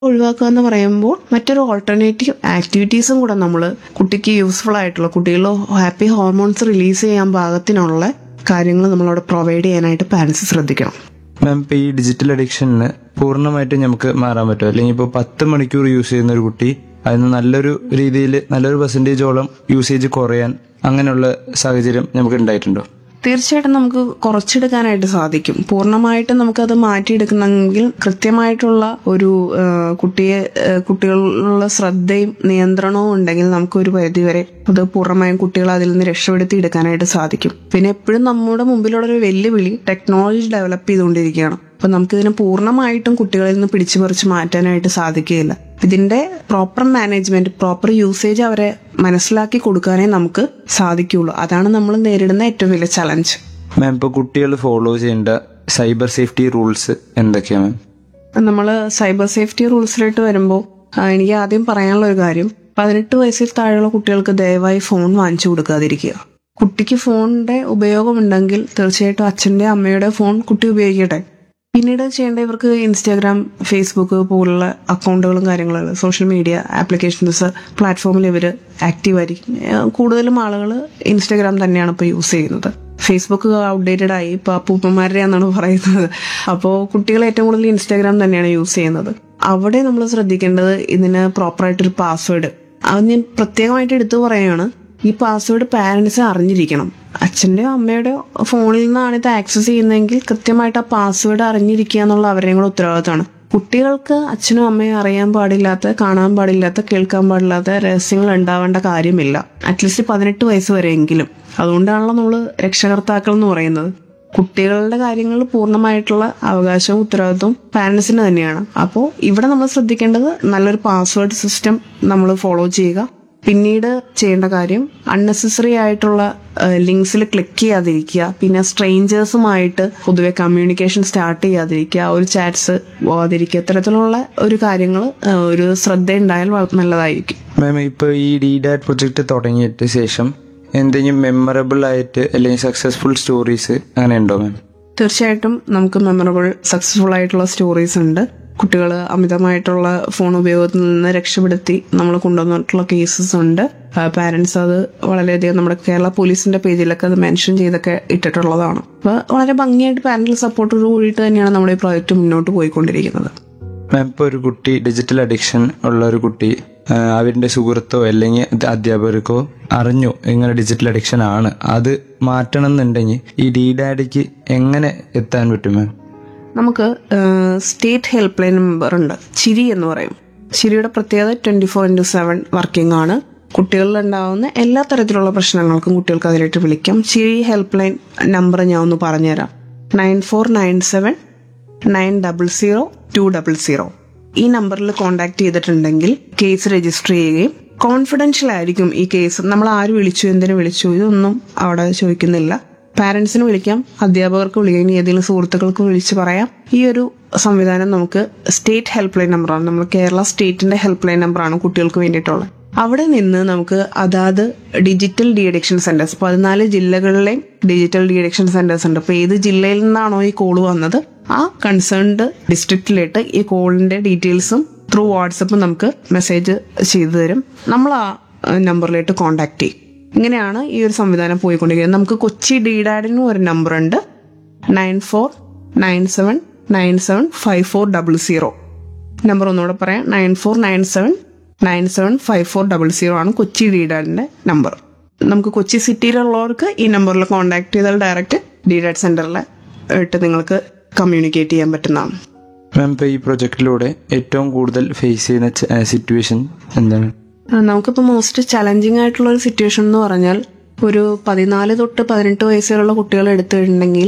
ഒഴിവാക്കുക എന്ന് പറയുമ്പോൾ മറ്റൊരു ഓൾട്ടർനേറ്റീവ് ആക്ടിവിറ്റീസും കൂടെ നമ്മൾ കുട്ടിക്ക് യൂസ്ഫുൾ ആയിട്ടുള്ള കുട്ടികളിൽ ഹാപ്പി ഹോർമോൺസ് റിലീസ് ചെയ്യാൻ പാകത്തിനുള്ള കാര്യങ്ങൾ നമ്മളവിടെ പ്രൊവൈഡ് ചെയ്യാനായിട്ട് പാരൻസ് ശ്രദ്ധിക്കണം മാം ഇപ്പൊ ഈ ഡിജിറ്റൽ അഡിക്ഷനിന് പൂർണ്ണമായിട്ടും നമുക്ക് മാറാൻ പറ്റും അല്ലെങ്കിൽ ഇപ്പോൾ പത്ത് മണിക്കൂർ യൂസ് ചെയ്യുന്ന ഒരു കുട്ടി അതിന് നല്ലൊരു രീതിയിൽ നല്ലൊരു പെർസെൻറ്റേജോളം യൂസേജ് കുറയാൻ അങ്ങനെയുള്ള സാഹചര്യം നമുക്ക് ഉണ്ടായിട്ടുണ്ടോ തീർച്ചയായിട്ടും നമുക്ക് കുറച്ചെടുക്കാനായിട്ട് സാധിക്കും പൂർണ്ണമായിട്ടും നമുക്കത് മാറ്റിയെടുക്കണമെങ്കിൽ കൃത്യമായിട്ടുള്ള ഒരു ആ, കുട്ടിയെ ആ, കുട്ടികളിലുള്ള ശ്രദ്ധയും നിയന്ത്രണവും ഉണ്ടെങ്കിൽ നമുക്ക് ഒരു പരിധിവരെ അത് പൂർണ്ണമായും കുട്ടികളെ അതിൽ നിന്ന് രക്ഷപ്പെടുത്തി എടുക്കാനായിട്ട് സാധിക്കും പിന്നെ എപ്പോഴും നമ്മുടെ മുമ്പിലുള്ള ഒരു വെല്ലുവിളി ടെക്നോളജി ഡെവലപ്പ് ചെയ്തുകൊണ്ടിരിക്കുകയാണ് അപ്പൊ നമുക്കിതിനെ പൂർണ്ണമായിട്ടും കുട്ടികളിൽ നിന്ന് പിടിച്ചു പറിച്ച് മാറ്റാനായിട്ട് സാധിക്കുകയില്ല ഇതിന്റെ പ്രോപ്പർ മാനേജ്മെന്റ് പ്രോപ്പർ യൂസേജ് അവരെ മനസ്സിലാക്കി കൊടുക്കാനേ നമുക്ക് സാധിക്കുള്ളൂ അതാണ് നമ്മൾ നേരിടുന്ന ഏറ്റവും വലിയ ചലഞ്ച് മാം ഇപ്പോൾ കുട്ടികൾ ഫോളോ ചെയ്യേണ്ട സൈബർ സേഫ്റ്റി റൂൾസ് എന്തൊക്കെയാണ് മാം നമ്മൾ സൈബർ സേഫ്റ്റി റൂൾസിലോട്ട് വരുമ്പോൾ എനിക്ക് ആദ്യം പറയാനുള്ള ഒരു കാര്യം പതിനെട്ട് വയസ്സിൽ താഴെയുള്ള കുട്ടികൾക്ക് ദയവായി ഫോൺ വാങ്ങിച്ചു കൊടുക്കാതിരിക്കുക കുട്ടിക്ക് ഫോണിന്റെ ഉപയോഗമുണ്ടെങ്കിൽ തീർച്ചയായിട്ടും അച്ഛന്റെ അമ്മയുടെ ഫോൺ കുട്ടി ഉപയോഗിക്കട്ടെ പിന്നീട് ചെയ്യേണ്ട ഇവർക്ക് ഇൻസ്റ്റാഗ്രാം ഫേസ്ബുക്ക് പോലുള്ള അക്കൗണ്ടുകളും കാര്യങ്ങളും സോഷ്യൽ മീഡിയ ആപ്ലിക്കേഷൻസ് പ്ലാറ്റ്ഫോമിൽ ഇവർ ആക്റ്റീവ് ആയിരിക്കും ഏഹ് കൂടുതലും ആളുകൾ ഇൻസ്റ്റാഗ്രാം തന്നെയാണ് ഇപ്പോൾ യൂസ് ചെയ്യുന്നത് ഫേസ്ബുക്ക് ഔട്ട്ഡേറ്റഡ് ആയി ഇപ്പോൾ അപ്പൂപ്പന്മാരുടെ എന്നാണ് പറയുന്നത് അപ്പോൾ കുട്ടികൾ ഏറ്റവും കൂടുതൽ ഇൻസ്റ്റാഗ്രാം തന്നെയാണ് യൂസ് ചെയ്യുന്നത് അവിടെ നമ്മൾ ശ്രദ്ധിക്കേണ്ടത് ഇതിന് പ്രോപ്പറായിട്ടൊരു പാസ്വേഡ് അത് ഞാൻ പ്രത്യേകമായിട്ട് എടുത്തു പറയുകയാണ് ഈ പാസ്വേഡ് പാരൻസ് അറിഞ്ഞിരിക്കണം അച്ഛൻ്റെയോ അമ്മയുടെയോ ഫോണിൽ നിന്നാണ് ഇത് ആക്സസ് ചെയ്യുന്നതെങ്കിൽ കൃത്യമായിട്ട് ആ പാസ്വേഡ് അറിഞ്ഞിരിക്കുക എന്നുള്ള അവരുടെയും കൂടെ ഉത്തരവാദിത്തമാണ് കുട്ടികൾക്ക് അച്ഛനും അമ്മയും അറിയാൻ പാടില്ലാത്ത കാണാൻ പാടില്ലാത്ത കേൾക്കാൻ പാടില്ലാത്ത രഹസ്യങ്ങൾ ഉണ്ടാവേണ്ട കാര്യമില്ല അറ്റ്ലീസ്റ്റ് പതിനെട്ട് വയസ്സ് വരെയെങ്കിലും അതുകൊണ്ടാണല്ലോ നമ്മൾ രക്ഷകർത്താക്കൾ എന്ന് പറയുന്നത് കുട്ടികളുടെ കാര്യങ്ങൾ പൂർണ്ണമായിട്ടുള്ള അവകാശവും ഉത്തരവാദിത്വവും പാരൻസിന് തന്നെയാണ് അപ്പോൾ ഇവിടെ നമ്മൾ ശ്രദ്ധിക്കേണ്ടത് നല്ലൊരു പാസ്വേഡ് സിസ്റ്റം നമ്മൾ ഫോളോ ചെയ്യുക പിന്നീട് ചെയ്യേണ്ട കാര്യം അൺനെസസറി ആയിട്ടുള്ള ലിങ്ക്സിൽ ക്ലിക്ക് ചെയ്യാതിരിക്കുക പിന്നെ സ്ട്രേഞ്ചേഴ്സുമായിട്ട് പൊതുവെ കമ്മ്യൂണിക്കേഷൻ സ്റ്റാർട്ട് ചെയ്യാതിരിക്കുക ഒരു ചാറ്റ്സ് പോകാതിരിക്കുക ഇത്തരത്തിലുള്ള ഒരു കാര്യങ്ങൾ ഒരു ശ്രദ്ധ ഉണ്ടായാൽ വള- നല്ലതായിരിക്കും മാം ഇപ്പോൾ ഈ ഡി ഡാറ്റ് പ്രൊജക്ട് തുടങ്ങിയിട്ട് ശേഷം എന്തെങ്കിലും മെമ്മറബിൾ ആയിട്ട് അല്ലെങ്കിൽ സക്സസ്ഫുൾ സ്റ്റോറീസ് അങ്ങനെ ഉണ്ടോ മാം തീർച്ചയായിട്ടും നമുക്ക് മെമ്മറബിൾ സക്സസ്ഫുൾ ആയിട്ടുള്ള സ്റ്റോറീസ് ഉണ്ട് കുട്ടികൾ അമിതമായിട്ടുള്ള ഫോൺ ഉപയോഗത്തിൽ നിന്ന് രക്ഷപ്പെടുത്തി നമ്മൾ കൊണ്ടുവന്നിട്ടുള്ള കേസസ് ഉണ്ട് പാരന്റ്സ് അത് വളരെയധികം നമ്മുടെ കേരള പോലീസിന്റെ പേജിലൊക്കെ അത് മെൻഷൻ ചെയ്തൊക്കെ ഇട്ടിട്ടുള്ളതാണ് അപ്പോൾ വളരെ ഭംഗിയായിട്ട് പാരന്റൽ സപ്പോർട്ടോട് കൂടിയിട്ട് തന്നെയാണ് നമ്മുടെ ഈ പ്രോജക്റ്റ് മുന്നോട്ട് പോയിക്കൊണ്ടിരിക്കുന്നത് മാം ഇപ്പോൾ ഒരു കുട്ടി ഡിജിറ്റൽ അഡിക്ഷൻ ഉള്ള ഒരു കുട്ടി ആ, അവരുടെ സുഹൃത്തോ അല്ലെങ്കിൽ ഇത് അധ്യാപകർക്കോ അറിഞ്ഞു ഇങ്ങനെ ഡിജിറ്റൽ അഡിക്ഷൻ ആണ് അത് മാറ്റണം എന്നുണ്ടെങ്കിൽ ഈ ഡി ഡാഡിക്ക് എങ്ങനെ എത്താൻ പറ്റും മാം നമുക്ക് സ്റ്റേറ്റ് ഹെൽപ്പ് ലൈൻ നമ്പർ ഉണ്ട് ചിരി എന്ന് പറയും ചിരിയുടെ പ്രത്യേകത twenty four into seven working ആണ് കുട്ടികളിൽ ഉണ്ടാവുന്ന എല്ലാ തരത്തിലുള്ള പ്രശ്നങ്ങൾക്കും കുട്ടികൾക്ക് അതിലേക്ക് വിളിക്കാം ചിരി ഹെൽപ്പ് ലൈൻ നമ്പർ ഞാൻ ഒന്ന് പറഞ്ഞുതരാം nine four nine seven nine double zero two double zero ഈ നമ്പറിൽ കോൺടാക്ട് ചെയ്തിട്ടുണ്ടെങ്കിൽ കേസ് രജിസ്റ്റർ ചെയ്യുകയും കോൺഫിഡൻഷ്യൽ ആയിരിക്കും ഈ കേസ് നമ്മൾ ആര് വിളിച്ചു എന്തിനു വിളിച്ചു ഇതൊന്നും അവിടെ ചോദിക്കുന്നില്ല പാരന്റ്സിന് വിളിക്കാം അധ്യാപകർക്ക് വിളിക്കാം ഇനി ഏതെങ്കിലും സുഹൃത്തുക്കൾക്ക് വിളിച്ച് പറയാം ഈ ഒരു സംവിധാനം നമുക്ക് സ്റ്റേറ്റ് ഹെൽപ്പ് ലൈൻ നമ്പറാണ് നമ്മൾ കേരള സ്റ്റേറ്റിന്റെ ഹെൽപ്പ് ലൈൻ നമ്പറാണ് കുട്ടികൾക്ക് വേണ്ടിയിട്ടുള്ളത് അവിടെ നിന്ന് നമുക്ക് അതാത് ഡിജിറ്റൽ ഡി അഡിക്ഷൻ സെന്റേഴ്സ് പതിനാല് ജില്ലകളിലെയും ഡിജിറ്റൽ ഡി അഡിക്ഷൻ സെന്റേഴ്സ് ഉണ്ട് അപ്പൊ ഏത് ജില്ലയിൽ നിന്നാണോ ഈ കോള് വന്നത് ആ കൺസേൺഡ് ഡിസ്ട്രിക്റ്റിലിട്ട് ഈ കോളിന്റെ ഡീറ്റെയിൽസും ത്രൂ വാട്സപ്പ് നമുക്ക് മെസ്സേജ് ചെയ്തു തരും നമ്മൾ ആ നമ്പറിലേക്ക് കോൺടാക്ട് ചെയ്യും ഇങ്ങനെയാണ് ഈ ഒരു സംവിധാനം പോയിക്കൊണ്ടിരിക്കുന്നത് നമുക്ക് കൊച്ചി ഡിഡാഡിനും ഒരു നമ്പർ ഉണ്ട് nine four nine seven nine seven five four double zero number ഒന്നുകൂടെ പറയാം nine four nine seven nine seven five four double zero ആണ് കൊച്ചി ഡിഡാഡിന്റെ നമ്പർ നമുക്ക് കൊച്ചി സിറ്റിയിലുള്ളവർക്ക് ഈ നമ്പറിൽ കോൺടാക്ട് ചെയ്താൽ ഡയറക്റ്റ് ഡിഡാഡ് സെന്ററിൽ ഇട്ട് നിങ്ങൾക്ക് കമ്മ്യൂണിക്കേറ്റ് ചെയ്യാൻ പറ്റുന്നതാണ് മാം ഇപ്പോൾ ഈ പ്രൊജക്റ്റിലൂടെ ഏറ്റവും കൂടുതൽ ഫേസ് ചെയ്യുന്ന സിറ്റുവേഷൻ എന്താണ് ആ, നമുക്കിപ്പോൾ മോസ്റ്റ് ചലഞ്ചിങ് ആയിട്ടുള്ള ഒരു സിറ്റുവേഷൻ എന്ന് പറഞ്ഞാൽ ഒരു പതിനാല് തൊട്ട് പതിനെട്ട് വയസ്സുള്ള കുട്ടികൾ എടുത്തിട്ടുണ്ടെങ്കിൽ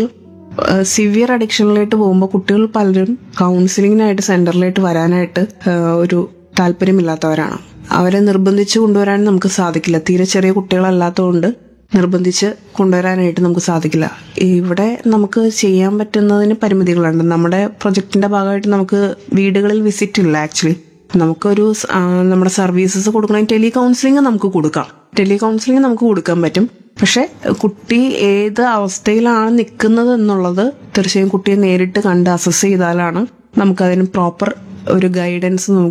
സിവിയർ അഡിക്ഷനിലേക്ക് പോകുമ്പോൾ കുട്ടികൾ പലരും കൗൺസിലിങ്ങിനായിട്ട് സെന്ററിലേക്ക് വരാനായിട്ട് ആ, ഒരു താല്പര്യമില്ലാത്തവരാണ് അവരെ നിർബന്ധിച്ച് കൊണ്ടുവരാൻ നമുക്ക് സാധിക്കില്ല തീരെ ചെറിയ കുട്ടികളല്ലാത്തതുകൊണ്ട് നിർബന്ധിച്ച് കൊണ്ടുവരാനായിട്ട് നമുക്ക് സാധിക്കില്ല ഇവിടെ നമുക്ക് ചെയ്യാൻ പറ്റുന്നതിന് പരിമിതികളുണ്ട് നമ്മുടെ പ്രൊജക്ടിന്റെ ഭാഗമായിട്ട് നമുക്ക് വീടുകളിൽ വിസിറ്റ് ഇല്ല ആക്ച്വലി നമുക്കൊരു സ്- ആ, നമ്മുടെ സർവീസസ് കൊടുക്കണമെങ്കിൽ ടെലി കൗൺസിലിംഗ് നമുക്ക് കൊടുക്കാം ടെലി കൗൺസിലിംഗ് നമുക്ക് കൊടുക്കാൻ പറ്റും പക്ഷെ കുട്ടി ഏത് അവസ്ഥയിലാണ് നിൽക്കുന്നത് എന്നുള്ളത് തീർച്ചയായും കുട്ടിയെ നേരിട്ട് കണ്ട് അസസ് ചെയ്താലാണ് നമുക്കതിന് പ്രോപ്പർ ഒരു ഗൈഡൻസ് നമുക്ക്